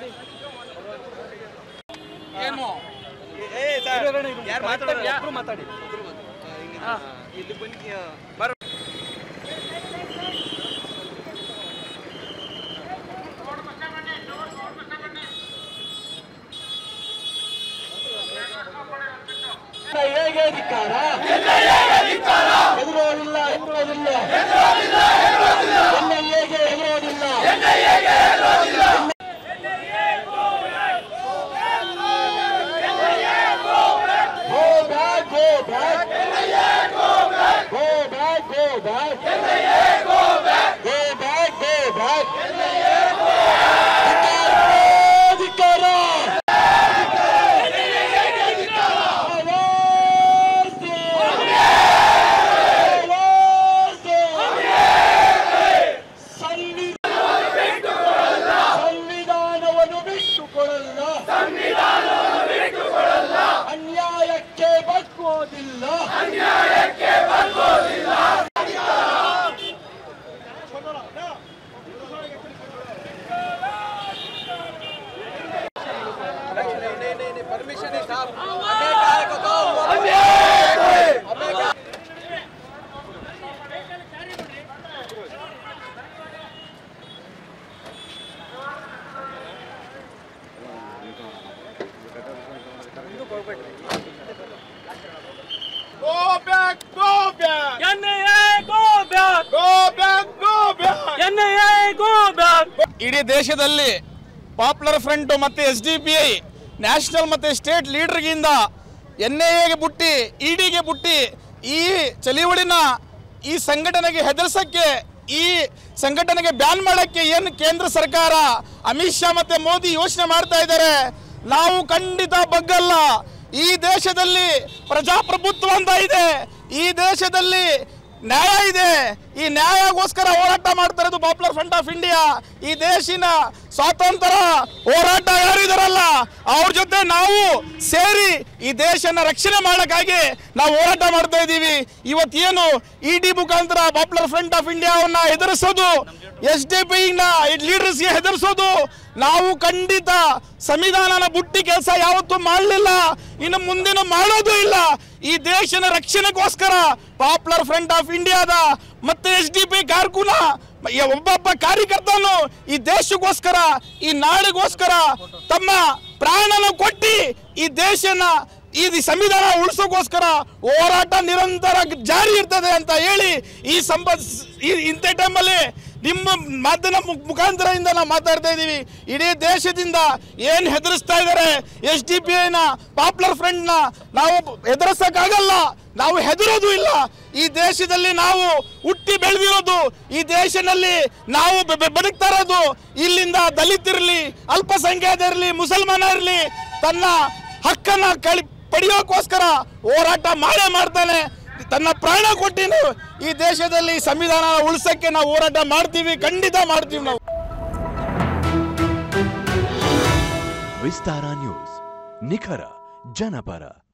ಏನು ಯಾರು ಮಾತಾಡೋದು ಮಾತಾಡಿ ಇಲ್ಲಿ ಬನ್ನಿ ಹೇಗೆ ಅಧಿಕಾರ ಹೆದರೋದಿಲ್ಲ ಹೆದರೋದಿಲ್ಲ ಎನ್ಐಎಗೆ ಹೆದರೋದಿಲ್ಲ Go back, go back. Go back, go back. Go back, go back. ಧಿಕ್ಕಾರ! ಆವಾಜ್! ಆವಾಜ್! ಸಂವಿ- ಸಂವಿಧಾನವನ್ನು ಬಿಟ್ಟುಕೊಡಲ್ಲ ಅನ್ಯಾಯಕ್ಕೆ ಬಗ್ಗೋದಿಲ್ಲ परमिशन है साहब हमें काय को दो हमें क्या Go back, go back. NIA, go back! Go back, go back. NIA, go back! ಇಡೀ ದೇಶದಲ್ಲಿ ಪಾಪ್ಯುಲರ್ ಫ್ರಂಟ್ ಮತ್ತೆ S D P I national ಮತ್ತೆ ಸ್ಟೇಟ್ ಲೀಡರ್ಗಿಂದ ಎನ್ ಐ ಎಗೆ ಬುಟ್ಟಿ ಇಡಿಗೆ ಬುಟ್ಟಿ ಈ ಚಳಿವಳಿನ ಈ ಸಂಘಟನೆಗೆ ಹೆದರ್ಸಕ್ಕೆ ಈ ಸಂಘಟನೆಗೆ ಬ್ಯಾನ್ ಮಾಡಕ್ಕೆ ಏನು ಕೇಂದ್ರ ಸರ್ಕಾರ ಅಮಿತ್ ಶಾ ಮತ್ತೆ ಮೋದಿ ಯೋಚನೆ ಮಾಡ್ತಾ ಇದ್ದಾರೆ ನಾವು ಖಂಡಿತ ಬಗ್ಗಲ್ಲ ಈ ದೇಶದಲ್ಲಿ ಪ್ರಜಾಪ್ರಭುತ್ವ ಅಂತ ಇದೆ ಈ ದೇಶದಲ್ಲಿ ನ್ಯಾಯ ಇದೆ ಈ ನ್ಯಾಯಕ್ಕೋಸ್ಕರ ಹೋರಾಟ ಮಾಡ್ತಾ ಇರೋದು ಪಾಪ್ಯುಲರ್ ಫ್ರಂಟ್ ಆಫ್ ಇಂಡಿಯಾ ಈ ದೇಶಿನ ಸ್ವಾತಂತ್ರ್ಯ ಹೋರಾಟ ಯಾರಿದಾರಲ್ಲ ಅವ್ರ ಜೊತೆ ನಾವು ಸೇರಿ ಈ ದೇಶನ ರಕ್ಷಣೆ ಮಾಡಕ್ಕಾಗಿ ನಾವು ಹೋರಾಟ ಮಾಡ್ತಾ ಇದ್ದೀವಿ ಇವತ್ತೇನು ಇ ಡಿ ಮುಖಾಂತರ ಪಾಪ್ಯುಲರ್ ಫ್ರಂಟ್ ಆಫ್ ಇಂಡಿಯಾವನ್ನ ಎದುರಿಸೋದು ಎಸ್ ಡಿ ಪಿ ನ ಲೀಡರ್ಸ್ಗೆ ಹೆದರ್ಸೋದು ನಾವು ಖಂಡಿತ ಸಂವಿಧಾನನ ಬುಟ್ಟಿ ಕೆಲಸ ಯಾವತ್ತೂ ಮಾಡಲಿಲ್ಲ ಇನ್ನು ಮುಂದಿನ ಮಾಡೋದು ಇಲ್ಲ ಈ ದೇಶನ ರಕ್ಷಣೆಗೋಸ್ಕರ ಪಾಪ್ಯುಲರ್ ಫ್ರಂಟ್ ಆಫ್ ಇಂಡಿಯಾದ ಮತ್ತೆ ಎಸ್ ಡಿ ಪಿ ಕಾರ್ಕುನ ಯ- ಒಬ್ಬೊಬ್ಬ ಕಾರ್ಯಕರ್ತನು ಈ ದೇಶಕ್ಕೋಸ್ಕರ ಈ ನಾಡಿಗೋಸ್ಕರ ತಮ್ಮ ಪ್ರಾಣನ ಕೊಟ್ಟಿ ಈ ದೇಶನ ಈ ಸಂವಿಧಾನ ಉಳಿಸೋಕೋಸ್ಕರ ಹೋರಾಟ ನಿರಂತರ ಜಾರಿ ಇರ್ತದೆ ಅಂತ ಹೇಳಿ ಈ ಸಂಬ ಈ ಇಂಥ ಟೈಮಲ್ಲಿ ನಿಮ್ಮ ಮಾಧ್ಯಮ ಮು- ಮುಖಾಂತರದಿಂದ ನಾವು ಮಾತಾಡ್ತಾ ಇದ್ದೀವಿ ಇಡೀ ದೇಶದಿಂದ ಏನು ಹೆದರಿಸ್ತಾ ಇದ್ದಾರೆ ಎಸ್ ಡಿ ಪಿ ಐನ ಪಾಪ್ಯುಲರ್ ಫ್ರಂಟ್ನ ನಾವು ಹೆದರ್ಸಕ್ಕಾಗಲ್ಲ ನಾವು ಹೆದರೋದು ಇಲ್ಲ ಈ ದೇಶದಲ್ಲಿ ನಾವು ಹುಟ್ಟಿ ಬೆಳೆದಿರೋದು ಈ ದೇಶದಲ್ಲಿ ನಾವು ಬೆ- ಬೆ- ಬದುಕ್ತಾ ಇರೋದು ಇಲ್ಲಿಂದ ದಲಿತರಿರಲಿ ಅಲ್ಪಸಂಖ್ಯಾತರಿರಲಿ ಮುಸಲ್ಮಾನ ಇರಲಿ ತನ್ನ ಹಕ್ಕನ್ನ ಕಳಿ ಪಡೆಯೋಕ್ಕೋಸ್ಕರ ಹೋರಾಟ ಮಾಡೇ ಮಾಡ್ತಾನೆ ತನ್ನ ಪ್ರಾಣ ಕೊಟ್ಟಿನು ಈ ದೇಶದಲ್ಲಿ ಸಂವಿಧಾನ ಉಳಿಸಕ್ಕೆ ನಾವು ಹೋರಾಟ ಮಾಡ್ತೀವಿ ಖಂಡಿತ ಮಾಡ್ತೀವಿ ನಾವು ವಿಸ್ತಾರ ನ್ಯೂಸ್ ನಿಖರ ಜನಪರ